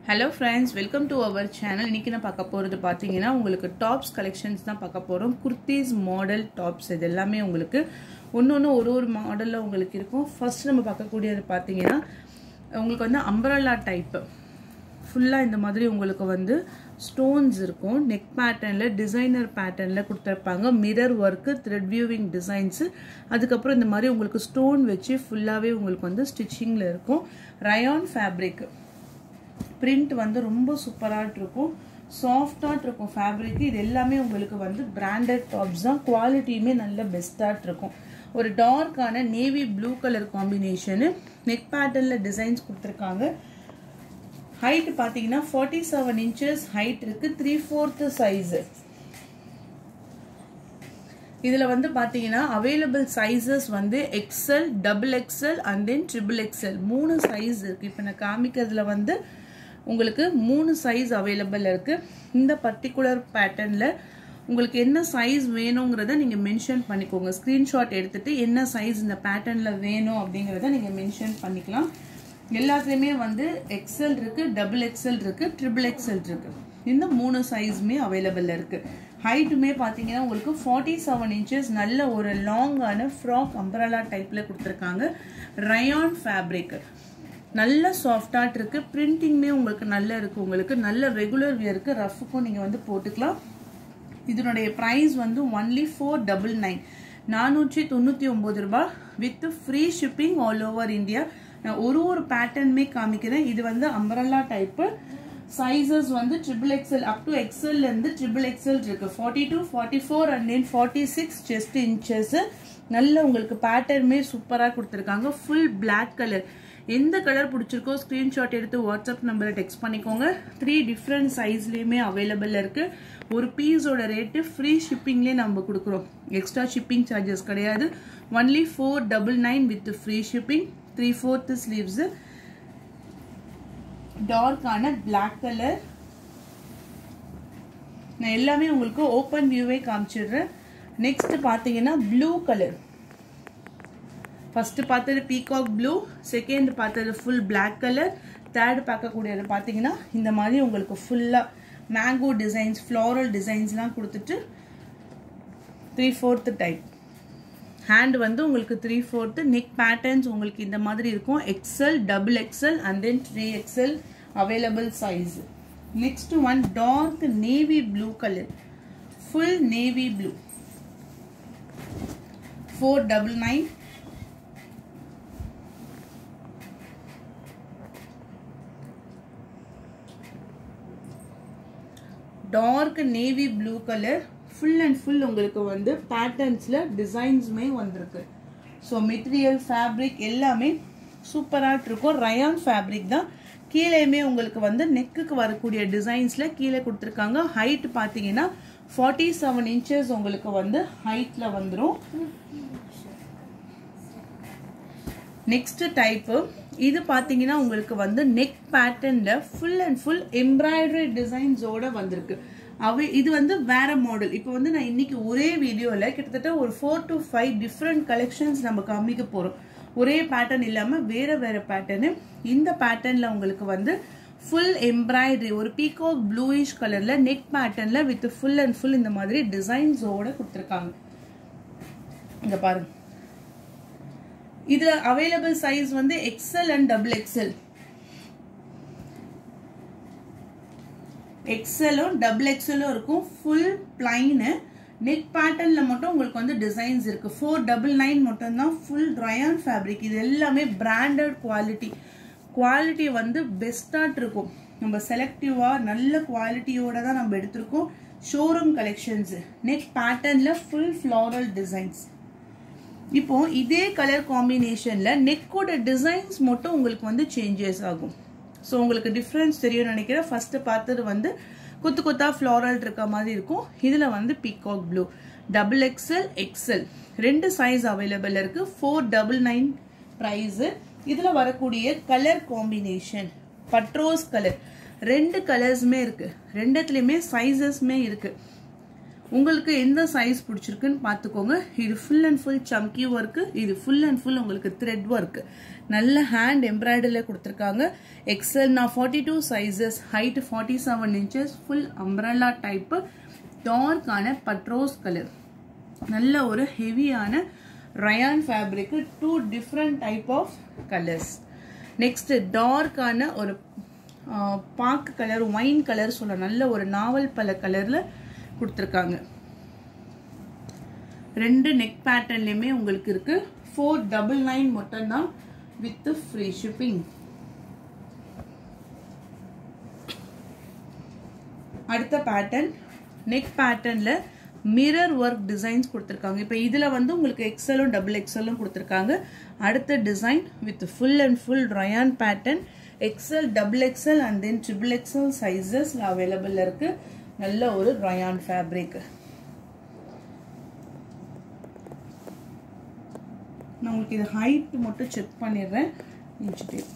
hello friends welcome to our channel இன்னைக்கு நான் பார்க்க போகிறது பார்த்தீங்கன்னா உங்களுக்கு டாப்ஸ் கலெக்ஷன்ஸ் தான் பார்க்க போகிறோம் குர்த்திஸ் மாடல் டாப்ஸ் இது எல்லாமே உங்களுக்கு ஒன்று ஒன்று ஒரு ஒரு மாடலில் உங்களுக்கு இருக்கும் ஃபர்ஸ்ட் நம்ம பார்க்கக்கூடியது பார்த்தீங்கன்னா உங்களுக்கு வந்து அம்பரல்லா டைப்பு ஃபுல்லாக இந்த மாதிரி உங்களுக்கு வந்து ஸ்டோன்ஸ் இருக்கும் நெக் பேட்டர்னில் டிசைனர் பேட்டர்னில் கொடுத்துருப்பாங்க mirror work thread weaving designs அதுக்கப்புறம் இந்த மாதிரி உங்களுக்கு ஸ்டோன் வச்சு ஃபுல்லாகவே உங்களுக்கு வந்து ஸ்டிச்சிங்கில் இருக்கும் ரயான் ஃபேப்ரிக் பிரிண்ட் வந்து ரொம்ப சூப்பராக இருக்கும் சாஃப்டாக இருக்கும் ஃபேப்ரிக் இது எல்லாமே உங்களுக்கு வந்து பிராண்டட் டாப்ஸ் தான் குவாலிட்டியுமே நல்ல பெஸ்ட்டாக இருக்கும் ஒரு டார்க்கான navy blue colour combination neck பேட்டர்னில் டிசைன்ஸ் கொடுத்துருக்காங்க ஹைட் பார்த்தீங்கன்னா ஃபார்ட்டி செவன் இன்ச்சஸ் ஹைட் இருக்கு த்ரீ ஃபோர்த்து சைஸு இதில் வந்து பார்த்தீங்கன்னா அவைலபிள் சைஸஸ் வந்து XL double XL and then triple XL மூணு சைஸ் இருக்குது இப்போ நான் காமிக்கிறதுல வந்து உங்களுக்கு மூணு சைஸ் அவைலபிள் இருக்குது இந்த பர்டிகுலர் பேட்டர்னில் உங்களுக்கு என்ன சைஸ் வேணுங்கிறத நீங்கள் மென்ஷன் பண்ணிக்கோங்க ஸ்க்ரீன்ஷாட் எடுத்துகிட்டு என்ன சைஸ் இந்த பேட்டர்னில் வேணும் அப்படிங்கிறத நீங்கள் மென்ஷன் பண்ணிக்கலாம் எல்லாத்துலேயுமே வந்து எக்ஸல் இருக்குது டபுள் எக்ஸல் இருக்குது ட்ரிபிள் எக்ஸல் இருக்குது இந்த மூணு சைஸுமே அவைலபிள் இருக்குது ஹைட்டுமே பார்த்தீங்கன்னா உங்களுக்கு ஃபார்ட்டி செவன் இன்ச்சஸ் நல்ல ஒரு லாங்கான ஃப்ராக் அம்பரலா டைப்பில் கொடுத்துருக்காங்க ரயான் ஃபேப்ரிக் நல்ல சாஃப்டாக இருக்குது பிரிண்டிங்குமே உங்களுக்கு நல்ல இருக்குது உங்களுக்கு நல்ல ரெகுலர் வியருக்கு ரஃபுக்கும் நீங்கள் வந்து போட்டுக்கலாம் இதனுடைய ப்ரைஸ் வந்து ஒன்லி ஃபோர் டபுள் நைன் நானூற்றி தொண்ணூற்றி ஒம்பது ரூபாய் with free shipping all over India நான் ஒரு ஒரு பேட்டர்னுமே காமிக்கிறேன் இது வந்து அம்பரல்லா டைப்பு சைஸஸ் வந்து ட்ரிபிள் எக்ஸல் அப் டு எக்ஸல்ல இருந்து ட்ரிபிள் எக்ஸல் இருக்கு forty two forty four and then forty six chest inches நல்ல உங்களுக்கு பேட்டர்னுமே சூப்பராக கொடுத்துருக்காங்க ஃபுல் பிளாக் கலர் எந்த கலர் பிடிச்சிருக்கோ ஸ்க்ரீன்ஷாட் எடுத்து வாட்ஸ்அப் நம்பரை டெக்ஸ்ட் பண்ணிக்கோங்க த்ரீ டிஃப்ரெண்ட் சைஸ்லேயுமே அவைலபிள் இருக்கு ஒரு பீஸோட ரேட்டு ஃப்ரீ ஷிப்பிங்லேயே நம்ம கொடுக்குறோம் எக்ஸ்ட்ரா ஷிப்பிங் சார்ஜஸ் கிடையாது only four double nine with free shipping three fourth sleeves டார்க்கான பிளாக் கலர் நான் எல்லாமே உங்களுக்கு ஓப்பன் வியூவே காமிச்சிடுறேன் நெக்ஸ்ட் பார்த்தீங்கன்னா ப்ளூ கலர் ஃபர்ஸ்ட் பார்த்தது பீகாக் ப்ளூ செகண்ட் பார்த்தது ஃபுல் பிளாக் கலர் தேர்ட் பார்க்கக்கூடியது பார்த்தீங்கன்னா இந்த மாதிரி உங்களுக்கு ஃபுல்லாக மேங்கோ டிசைன்ஸ் ஃப்ளாரல் டிசைன்ஸ்லாம் கொடுத்துட்டு த்ரீ ஃபோர்த்து டைப் ஹேண்ட் வந்து உங்களுக்கு த்ரீ ஃபோர்த்து நெக் பேட்டர்ன்ஸ் உங்களுக்கு இந்த மாதிரி இருக்கும் XL double XL and then three XL available size next one dark navy blue colour full navy blue four double nine dark navy blue colour full and full உங்களுக்கு வந்து பேட்டர்ன்ஸில் டிசைன்ஸுமே வந்திருக்கு so material fabric எல்லாமே சூப்பராக இருக்கும் rayon fabric தான் கீழேயுமே உங்களுக்கு வந்து நெக்குக்கு வரக்கூடிய டிசைன்ஸில் கீழே கொடுத்துருக்காங்க ஹைட் பார்த்தீங்கன்னா ஃபார்ட்டி செவன் இன்ச்சஸ் உங்களுக்கு வந்து ஹைட்டில் வந்துடும் நெக்ஸ்ட் டைப்பு இது பார்த்தீங்கன்னா உங்களுக்கு வந்து நெக் பேட்டர்னில் ஃபுல் அண்ட் ஃபுல் எம்ப்ராய்டரி டிசைன்ஸோட வந்திருக்கு அவை இது வந்து வேற மாடல் இப்போ வந்து நான் இன்னைக்கு ஒரே வீடியோவில் கிட்டத்தட்ட ஒரு four to five different collections நம்ம காமிக்க போகிறோம் ஒரே பேட்டர்ன் இல்லாமல் வேற வேற பேட்டர்னு இந்த பேட்டர்னில் உங்களுக்கு வந்து ஃபுல் எம்ப்ராய்டரி ஒரு பீகாக் ப்ளூயிஷ் கலரில் நெக் பேட்டர்னில் வித் ஃபுல் அண்ட் ஃபுல் இந்த மாதிரி டிசைன்ஸோட கொடுத்துருக்காங்க இங்கே பாருங்க இது அவைலபிள் சைஸ் வந்து எக்ஸல் அண்ட் டபுள் எக்ஸல் எக்ஸலும் டபுள் எக்ஸலும் இருக்கும் ஃபுல் பிளைனு நெக் பேட்டர்னில் மட்டும் உங்களுக்கு வந்து டிசைன்ஸ் இருக்கு ஃபோர் டபுள் நைன் மட்டும் தான் ஃபுல் ட்ரையான் ஃபேப்ரிக் இது எல்லாமே பிராண்டட் குவாலிட்டி குவாலிட்டி வந்து பெஸ்ட்டாக இருக்கும் நம்ம செலக்டிவாக நல்ல குவாலிட்டியோட தான் நம்ம எடுத்திருக்கோம் ஷோரூம் கலெக்ஷன்ஸ் நெக் பேட்டர்னில் ஃபுல் ஃப்ளாரல் டிசைன்ஸ் இப்போ இதே கலர் காம்பினேஷன்ல நெக்கோட டிசைன்ஸ் மட்டும் உங்களுக்கு வந்து சேஞ்சஸ் ஆகும் ஸோ உங்களுக்கு டிஃப்ரென்ஸ் தெரியும் நினைக்கிறேன் ஃபர்ஸ்ட் பார்த்தது வந்து குத்து குத்தா ஃப்ளாரல் இருக்க மாதிரி இருக்கும் இதில் வந்து peacock blue double XL XL ரெண்டு சைஸ் அவைலபிள் இருக்கு ஃபோர் டபுள் நைன் ப்ரைஸு இதில் வரக்கூடிய கலர் காம்பினேஷன் பட்ரோஸ் கலர் ரெண்டு கலர்ஸுமே இருக்கு ரெண்டுத்துலேயுமே சைஸஸ்மே இருக்கு உங்களுக்கு எந்த சைஸ் பிடிச்சிருக்குன்னு பார்த்துக்கோங்க இது ஃபுல் அண்ட் ஃபுல் சம்கி ஒர்க்கு இது ஃபுல் அண்ட் ஃபுல் உங்களுக்கு த்ரெட் ஒர்க்கு நல்ல ஹேண்ட் எம்ப்ராய்டரியில் கொடுத்துருக்காங்க எக்ஸல் நான் forty two sizes height forty seven inches full umbrella type டார்க்கான பட்ரோஸ் கலர் நல்ல ஒரு ஹெவியான rayon fabric two different type of colours next டார்க்கான ஒரு பாக்கு கலர் ஒயின் கலர் சொல்ல நல்ல ஒரு நாவல் பல கலர்ல கொடுத்துருக்காங்க ரெண்டு நெக் பேட்டர்ன்லையுமே உங்களுக்கு இருக்கு ஃபோர் டபுள் நைன் மட்டும்தான் வித் ஃப்ரீ ஷிப்பிங் அடுத்த பேட்டர்ன் நெக் பேட்டர்ன்ல மிரர் ஒர்க் டிசைன்ஸ் கொடுத்துருக்காங்க இப்போ இதில் வந்து உங்களுக்கு எக்ஸலும் டபுள் எக்ஸலும் கொடுத்துருக்காங்க அடுத்த design with full and full rayon pattern XL double XL and then triple XL sizes available இருக்கு நல்ல ஒரு ரயான் ஃபேப்ரிக் நான் உங்களுக்கு இது ஹைட் மட்டும் செக் பண்ணிடுறேன் இன்ச்சு டேப்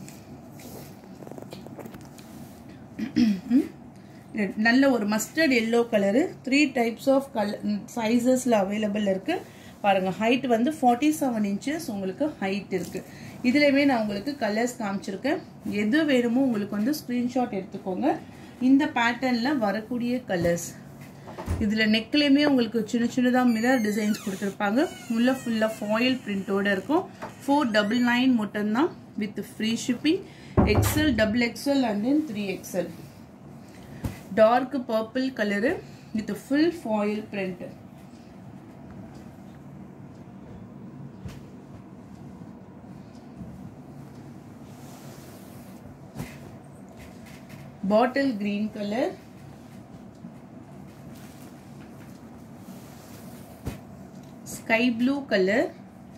நல்ல ஒரு mustard yellow colour three types of colour சைஸஸில் அவைலபிள் இருக்குது பாருங்கள் ஹைட் வந்து ஃபார்ட்டி செவன் இன்ச்சஸ் உங்களுக்கு ஹைட் இருக்குது இதுலேயுமே நான் உங்களுக்கு கலர்ஸ் காமிச்சிருக்கேன் எது வேணுமோ உங்களுக்கு வந்து ஸ்க்ரீன்ஷாட் எடுத்துக்கோங்க இந்த பேட்டர்னில் வரக்கூடிய கலர்ஸ் இதில் நெக்லேயுமே உங்களுக்கு சின்ன சின்னதாக மிரர் டிசைன்ஸ் கொடுத்துருப்பாங்க உள்ள ஃபுல்லாக ஃபாயில் பிரிண்டோடு இருக்கும் ஃபோர் டபுள் நைன் மட்டும்தான் with free shipping XL double XL and then three XL dark purple colour with full foil print bottle green colour sky blue colour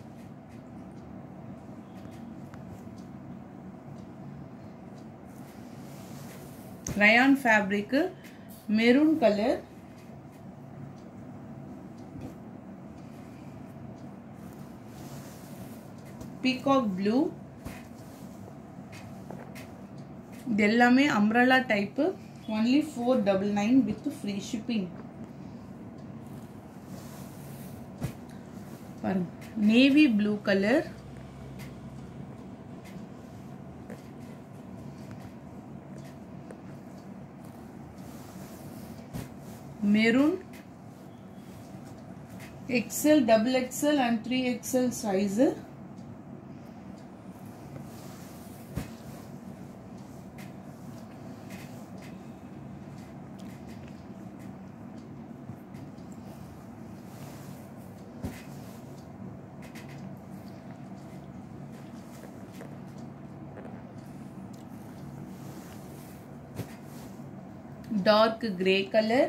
rayon fabric maroon colour peacock blue இது எல்லாமே umbrella type only four double nine with free shipping பாருங்க navy blue colour maroon XL double XL and three XL size dark grey color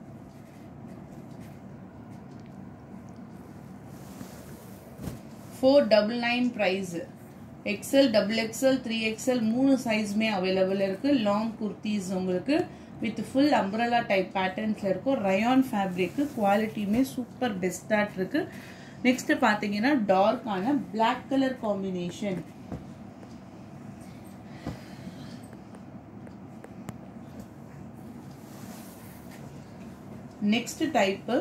four double nine price XL double XL three XL மூணு சைஸுமே available இருக்கு long kurtis உங்களுக்கு with full umbrella type பேட்டர்ன்ஸ்ல இருக்கும் rayon fabric குவாலிட்டியுமே super பெஸ்டாக இருக்கு next பார்த்தீங்கன்னா டார்க்கான black colour combination next type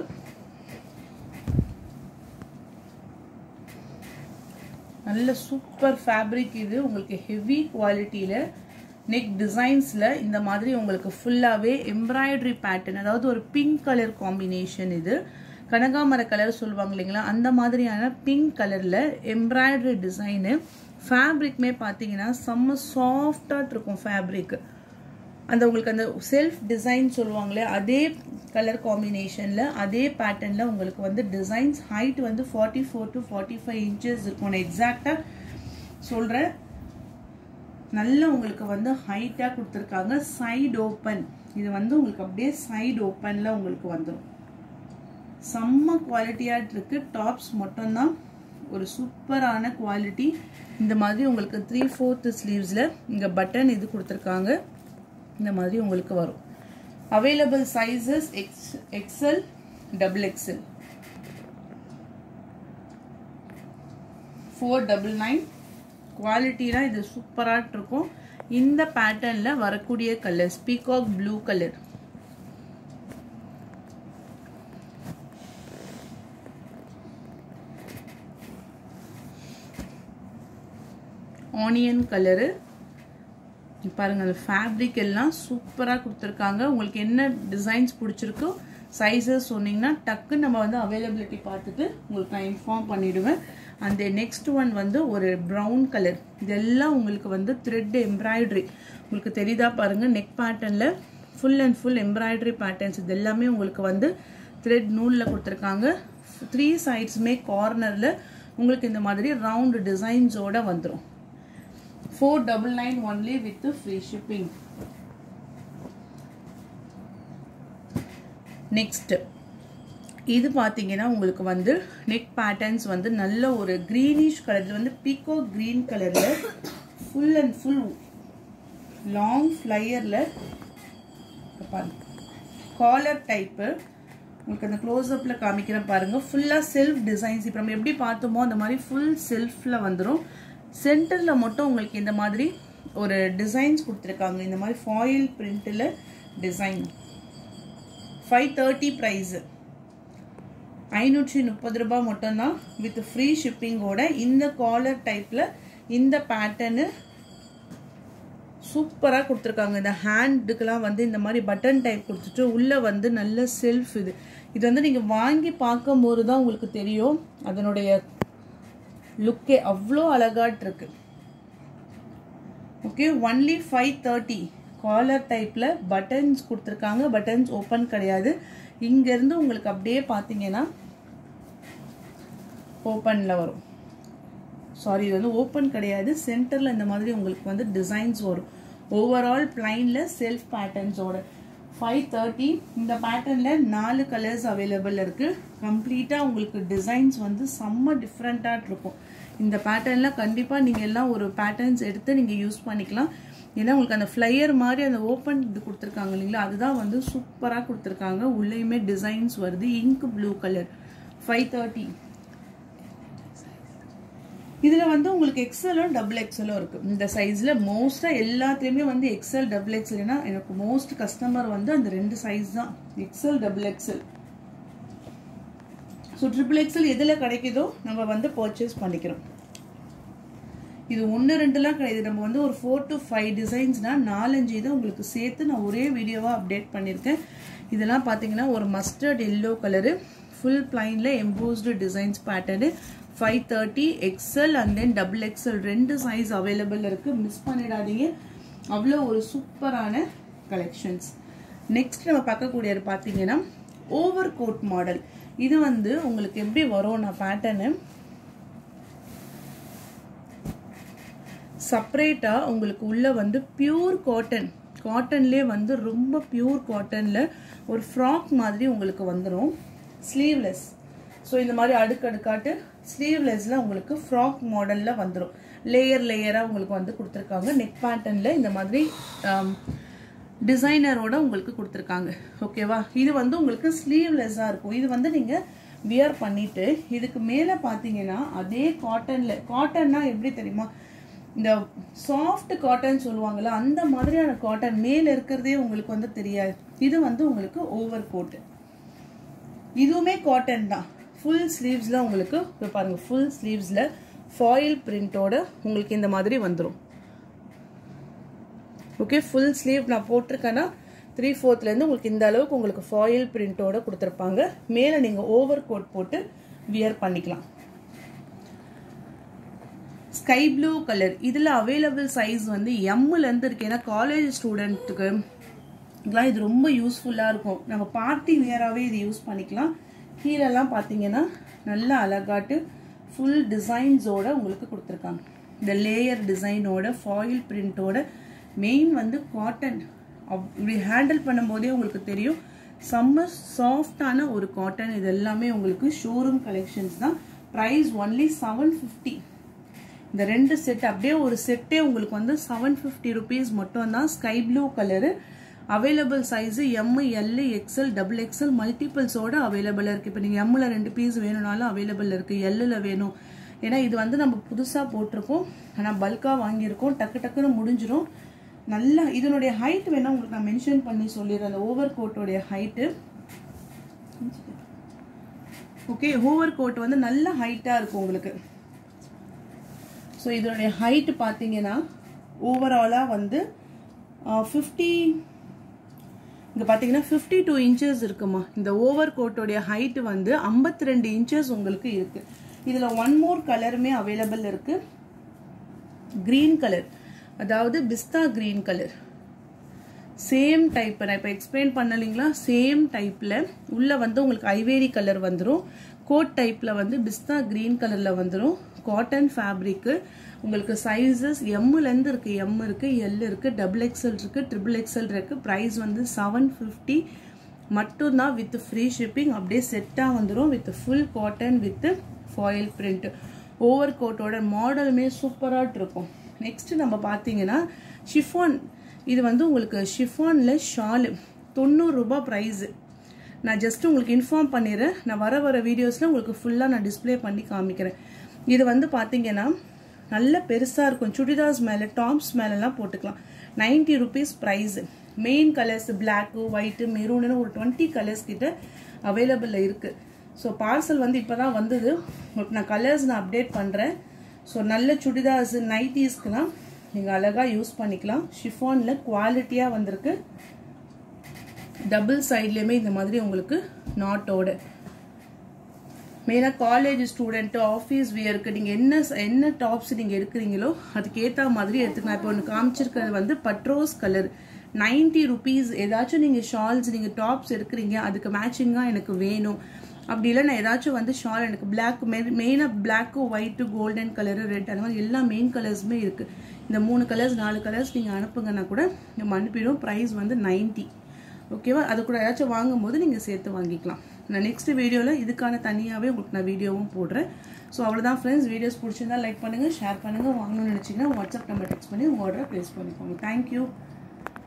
நல்ல சூப்பர் ஃபேப்ரிக் இது உங்களுக்கு ஹெவி குவாலிட்டியில் நெக் டிசைன்ஸில் இந்த மாதிரி உங்களுக்கு ஃபுல்லாகவே எம்ப்ராய்டரி பேட்டர்ன் அதாவது ஒரு பிங்க் கலர் காம்பினேஷன் இது கனகாமர கலர் சொல்லுவாங்க இல்லைங்களா அந்த மாதிரியான பிங்க் கலரில் எம்ப்ராய்டரி டிசைனு ஃபேப்ரிக்மே பார்த்தீங்கன்னா செம்ம சாஃப்டாக இருக்கும் ஃபேப்ரிக் அந்த உங்களுக்கு அந்த செல்ஃப் டிசைன் சொல்லுவாங்களே அதே கலர் காம்பினேஷனில் அதே பேட்டர்னில் உங்களுக்கு வந்து டிசைன்ஸ் ஹைட் வந்து forty four to forty five inches இருக்கும் நான் எக்ஸாக்டாக சொல்கிறேன் நல்ல உங்களுக்கு வந்து ஹைட்டாக கொடுத்துருக்காங்க சைடு ஓப்பன் இது வந்து உங்களுக்கு அப்படியே சைடு ஓப்பனில் உங்களுக்கு வந்துடும் செம்ம குவாலிட்டியாக இருக்கு டாப்ஸ் மட்டும்தான் ஒரு சூப்பரான குவாலிட்டி இந்த மாதிரி உங்களுக்கு த்ரீ ஃபோர்த்து ஸ்லீவ்ஸில் இங்கே பட்டன் இது கொடுத்துருக்காங்க இந்த மாதிரி உங்களுக்கு வரும் available sizes X XL double XL four double nine குவாலிட்டிலாம் இது சூப்பராக இருக்கும் இந்த பேட்டர்னில் வரக்கூடிய colours peacock blue colour onion colour பாருங்க அந்த ஃபேப்ரிக் எல்லாம் சூப்பராக கொடுத்துருக்காங்க உங்களுக்கு என்ன டிசைன்ஸ் பிடிச்சிருக்கோ சைஸஸ் சொன்னீங்கன்னா டக்குன்னு நம்ம வந்து அவைலபிலிட்டி பார்த்துட்டு உங்களுக்கு நான் இன்ஃபார்ம் பண்ணிவிடுவேன் அந்த நெக்ஸ்ட் ஒன் வந்து ஒரு ப்ரௌன் கலர் இதெல்லாம் உங்களுக்கு வந்து த்ரெட் எம்ப்ராய்டரி உங்களுக்கு தெரியுதா பாருங்கள் நெக் பேட்டர்னில் full and full embroidery patterns இது எல்லாமே உங்களுக்கு வந்து த்ரெட் நூலில் கொடுத்துருக்காங்க த்ரீ சைட்ஸுமே கார்னரில் உங்களுக்கு இந்த மாதிரி ரவுண்டு டிசைன்ஸோட வந்துடும் four double nine only with free shipping next இது பார்த்தீங்கன்னா உங்களுக்கு வந்து நெக் பேட்டர்ன்ஸ் வந்து நல்ல ஒரு க்ரீனிஷ் கலர் இது வந்து பீக்கோ க்ரீன் கலரில் ஃபுல் அண்ட் ஃபுல் லாங் ஃப்ளையரில் பாருங்க காலர் டைப்பு உங்களுக்கு அந்த க்ளோஸ்அப்பில் காமிக்கிறேன் பாருங்கள் ஃபுல்லாக செல்ஃப் டிசைன்ஸ் இப்போ நம்ம எப்படி பார்த்தோமோ அந்த மாதிரி ஃபுல் செல்ஃபில் வந்துடும் சென்டரில் மட்டும் உங்களுக்கு இந்த மாதிரி ஒரு டிசைன்ஸ் கொடுத்துருக்காங்க இந்த மாதிரி ஃபாயில் பிரிண்டில் டிசைன் ஃபைவ் தேர்ட்டி ப்ரைஸு ஐநூற்றி முப்பது ரூபாய் மட்டும்தான் வித் ஃப்ரீ ஷிப்பிங்கோட இந்த காலர் டைப்பில் இந்த பேட்டர்னு சூப்பராக கொடுத்துருக்காங்க இந்த ஹேண்டுக்கெலாம் வந்து இந்த மாதிரி பட்டன் டைப் கொடுத்துட்டு உள்ளே வந்து நல்ல செல்ஃப் இது இது வந்து நீங்கள் வாங்கி பார்க்கும்போது தான் உங்களுக்கு தெரியும் அதனுடைய லுக்கே அவ்வளோ அழகாட் இருக்கு okay only five thirty collar டைப்பில் பட்டன்ஸ் கொடுத்துருக்காங்க பட்டன்ஸ் ஓப்பன் கிடையாது இங்கேருந்து உங்களுக்கு அப்படியே பார்த்தீங்கன்னா ஓப்பனில் வரும் சாரி இது வந்து ஓப்பன் கிடையாது சென்டரில் இந்த மாதிரி உங்களுக்கு வந்து டிசைன்ஸ் வரும் ஓவரால் பிளைனில் செல்ஃப் பேட்டர்ன்ஸோட ஃபைவ் தேர்ட்டி இந்த பேட்டர்னில் நாலு கலர்ஸ் அவைலபிள் இருக்குது கம்ப்ளீட்டாக உங்களுக்கு டிசைன்ஸ் வந்து செம்ம டிஃப்ரெண்ட்டாக இருக்கும் இந்த பேட்டர்னில் கண்டிப்பாக நீங்கள் எல்லாம் ஒரு பேட்டர்ன்ஸ் எடுத்து நீங்கள் யூஸ் பண்ணிக்கலாம் ஏன்னா உங்களுக்கு அந்த ஃப்ளையர் மாதிரி அந்த ஓப்பன் இது கொடுத்துருக்காங்க இல்லைங்களா அதுதான் வந்து சூப்பராக கொடுத்துருக்காங்க உள்ளேயுமே டிசைன்ஸ் வருது ink blue colour five thirty இதில் வந்து உங்களுக்கு எக்ஸலும் டபுள் எக்ஸலும் இருக்குது இந்த சைஸில் மோஸ்ட்டாக எல்லாத்துலேயுமே வந்து எக்ஸல் டபுள் எக்ஸல்னா எனக்கு மோஸ்ட் கஸ்டமர் வந்து அந்த ரெண்டு சைஸ் தான் XL double XL so triple XL எதில் கிடைக்குதோ நம்ம வந்து பர்ச்சேஸ் பண்ணிக்கிறோம் இது ஒன்று ரெண்டுலாம் கிடையாது நம்ம வந்து ஒரு ஃபோர் டு ஃபைவ் டிசைன்ஸ்னால் நாலஞ்சு இதை உங்களுக்கு சேர்த்து நான் ஒரே வீடியோவாக அப்டேட் பண்ணியிருக்கேன் இதெல்லாம் பார்த்தீங்கன்னா ஒரு மஸ்டர்ட் எல்லோ கலரு ஃபுல் பிளைனில் embossed designs pattern five thirty XL and then double XL ரெண்டு சைஸ் அவைலபிள் இருக்குது மிஸ் பண்ணிடாதீங்க அவ்வளோ ஒரு சூப்பரான கலெக்ஷன்ஸ் நெக்ஸ்ட் நம்ம பார்க்கக்கூடியது பார்த்தீங்கன்னா ஓவர் கோட் மாடல் இது வந்து உங்களுக்கு எப்படி வரும் நான் பேட்டர்னு செப்பரேட்டாக உங்களுக்கு உள்ள வந்து பியூர் காட்டன் காட்டன்லேயே வந்து ரொம்ப பியூர் காட்டனில் ஒரு ஃப்ராக் மாதிரி உங்களுக்கு வந்துடும் ஸ்லீவ்லெஸ் ஸோ இந்த மாதிரி அடுக்கடுக்காட்டு ஸ்லீவ்லெஸ்ல உங்களுக்கு ஃப்ராக் மாடலில் வந்துடும் லேயர் லேயராக உங்களுக்கு வந்து கொடுத்துருக்காங்க நெக் பேட்டர்னில் இந்த மாதிரி டிசைனரோட உங்களுக்கு கொடுத்துருக்காங்க ஓகேவா இது வந்து உங்களுக்கு ஸ்லீவ்லெஸ்ஸாக இருக்கும் இது வந்து நீங்கள் வியர் பண்ணிட்டு இதுக்கு மேலே பார்த்தீங்கன்னா அதே காட்டனில் காட்டன்னா எப்படி தெரியுமா இந்த சாஃப்ட் காட்டன் சொல்லுவாங்கல்ல அந்த மாதிரியான காட்டன் மேலே இருக்கிறதே உங்களுக்கு வந்து தெரியாது இது வந்து உங்களுக்கு ஓவர் கோட்டு இதுவுமே காட்டன் தான் ஃபுல் ஸ்லீவ்ஸில் உங்களுக்கு இப்போ பாருங்கள் ஃபுல் ஸ்லீவ்ஸில் ஃபாயில் பிரிண்டோட உங்களுக்கு இந்த மாதிரி வந்துடும் ஓகே ஃபுல் ஸ்லீவ் நான் போட்டிருக்கேன்னா த்ரீ ஃபோர்த்லேருந்து உங்களுக்கு இந்த அளவுக்கு உங்களுக்கு ஃபாயில் பிரிண்டோட கொடுத்துருப்பாங்க மேலே நீங்கள் ஓவர் கோட் போட்டு வியர் பண்ணிக்கலாம் ஸ்கை ப்ளூ கலர் இதில் அவைலபிள் சைஸ் வந்து எம்முலேருந்து இருக்கு ஏன்னா காலேஜ் ஸ்டூடெண்ட்டுக்கு இதெல்லாம் இது ரொம்ப யூஸ்ஃபுல்லாக இருக்கும் நம்ம பார்ட்டி வேராகவே இது யூஸ் பண்ணிக்கலாம் கீழெல்லாம் பார்த்தீங்கன்னா நல்லா அழகாட்டு ஃபுல் டிசைன்ஸோட உங்களுக்கு கொடுத்துருக்காங்க இந்த லேயர் டிசைனோட ஃபாயில் பிரிண்டோட மெயின் வந்து காட்டன் இப்படி ஹேண்டில் பண்ணும்போதே உங்களுக்கு தெரியும் செம்ம சாஃப்டான ஒரு காட்டன் இது எல்லாமே உங்களுக்கு ஷோரூம் கலெக்ஷன்ஸ் தான் ப்ரைஸ் ஒன்லி செவன் ஃபிஃப்டி இந்த ரெண்டு செட் அப்படியே ஒரு செட்டே உங்களுக்கு வந்து செவன் ஃபிஃப்டி ருபீஸ் மட்டும் தான் sky blue colour available size M L XL double XL மல்டிபிள்ஸோட அவைலபிளாக இருக்குது இப்போ நீங்கள் எம்மில் ரெண்டு பீஸ் வேணும்னாலும் அவைலபிள் இருக்குது எல்லில் வேணும் ஏன்னா இது வந்து நம்ம புதுசாக போட்டிருக்கோம் ஆனால் பல்காக வாங்கியிருக்கோம் டக்கு டக்குன்னு முடிஞ்சிடும் நல்லா இதனுடைய ஹைட் வேணால் உங்களுக்கு நான் மென்ஷன் பண்ணி சொல்லிடுறேன் அந்த ஓவர் கோட்டோடைய ஹைட்டு ஓகே ஓவர் கோட் வந்து நல்ல ஹைட்டாக இருக்கும் உங்களுக்கு ஸோ இதோடைய ஹைட்டு பார்த்தீங்கன்னா ஓவராலாக வந்து ஃபிஃப்டி இங்கே பார்த்தீங்கன்னா ஃபிஃப்டி டூ இன்ச்சஸ் இருக்குமா இந்த ஓவர் கோட்டோடைய ஹைட்டு வந்து ஐம்பத்தி ரெண்டு இன்ச்சஸ் உங்களுக்கு இருக்குது இதில் ஒன் மோர் கலருமே அவைலபிள் இருக்குது க்ரீன் கலர் அதாவது pista green colour same type நான் இப்போ எக்ஸ்பிளைன் பண்ணலைங்களா சேம் டைப்பில் உள்ளே வந்து உங்களுக்கு ஐவேரி கலர் வந்துடும் கோட் டைப்பில் வந்து பிஸ்தா க்ரீன் கலரில் வந்துடும் காட்டன் ஃபேப்ரிக்கு உங்களுக்கு சைஸஸ் எம்முலேருந்து இருக்குது எம் இருக்குது எல் இருக்குது டபுள் எக்ஸ்எல் இருக்குது ட்ரிபிள் எக்ஸ்எல் இருக்குது ப்ரைஸ் வந்து செவன் ஃபிஃப்டி மட்டும்தான் வித் ஃப்ரீ ஷிப்பிங் அப்படியே செட்டாக வந்துடும் with full cotton with foil print over கோட்டோட மாடலுமே சூப்பராக இருக்கும் நெக்ஸ்ட் நம்ம பார்த்தீங்கன்னா ஷிஃபான் இது வந்து உங்களுக்கு ஷிஃபானில் ஷாலு தொண்ணூறுரூபா ப்ரைஸு நான் ஜஸ்ட் உங்களுக்கு இன்ஃபார்ம் பண்ணிடுறேன் நான் வர வர வீடியோஸில் உங்களுக்கு ஃபுல்லாக நான் டிஸ்பிளே பண்ணி காமிக்கிறேன் இது வந்து பார்த்தீங்கன்னா நல்ல பெருசாக இருக்கும் சுடிதார்ஸ் மேலே டாப்ஸ் மேலெலாம் போட்டுக்கலாம் ninety rupees price main colours black white maroon ஒரு டுவெண்ட்டி கலர்ஸ் கிட்ட அவைலபிளில் இருக்குது ஸோ பார்சல் வந்து இப்போ தான் வந்தது உங்களுக்கு நான் கலர்ஸ் நான் அப்டேட் பண்ணுறேன் ஸோ நல்ல சுடிதார்ஸ் நைட்டிஸ்க்குலாம் நீங்கள் அழகாக யூஸ் பண்ணிக்கலாம் ஷிஃபானில் குவாலிட்டியாக வந்திருக்கு டபுள் சைட்லேயுமே இந்த மாதிரி உங்களுக்கு நாட்டோட மெயினாக காலேஜ் ஸ்டூடெண்ட்டு ஆஃபீஸ் வியருக்கு நீங்கள் என்ன என்ன டாப்ஸ் நீங்கள் எடுக்கிறீங்களோ அதுக்கு ஏற்ற மாதிரி எடுத்துக்கலாம் இப்போ ஒன்று காமிச்சிருக்கிறது வந்து பட்ரோஸ் கலர் நைன்ட்டி ருபீஸ் ஏதாச்சும் நீங்கள் ஷால்ஸ் நீங்கள் டாப்ஸ் எடுக்கிறீங்க அதுக்கு மேட்சிங்காக எனக்கு வேணும் அப்படி இல்லை நான் ஏதாச்சும் வந்து ஷால் எனக்கு பிளாக் மெயினாக black white golden colour red அந்த மாதிரி எல்லா மெயின் கலர்ஸுமே இருக்குது இந்த மூணு கலர்ஸ் நாலு கலர்ஸ் நீங்கள் அனுப்புங்கன்னா கூட நம்ம அனுப்பிடும் ப்ரைஸ் வந்து நைன்ட்டி ஓகேவா அது கூட ஏதாச்சும் வாங்கும்போது நீங்கள் சேர்த்து வாங்கிக்கலாம் நான் நெக்ஸ்ட் வீடியோவில் இதுக்கான தனியாகவே உங்களுக்கு நான் வீடியோவும் போடுறேன் ஸோ அவ்வளோதான் ஃப்ரெண்ட்ஸ் வீடியோஸ் பிடிச்சிருந்தா லைக் பண்ணுங்கள் ஷேர் பண்ணுங்கள் வாங்கணும்னு நினச்சிங்கன்னா வாட்ஸ்அப் நம்பர் டெக்ஸ்ட் பண்ணி உங்கள் ஆர்டரை ப்ளேஸ் பண்ணிக்கோங்க தேங்க்யூ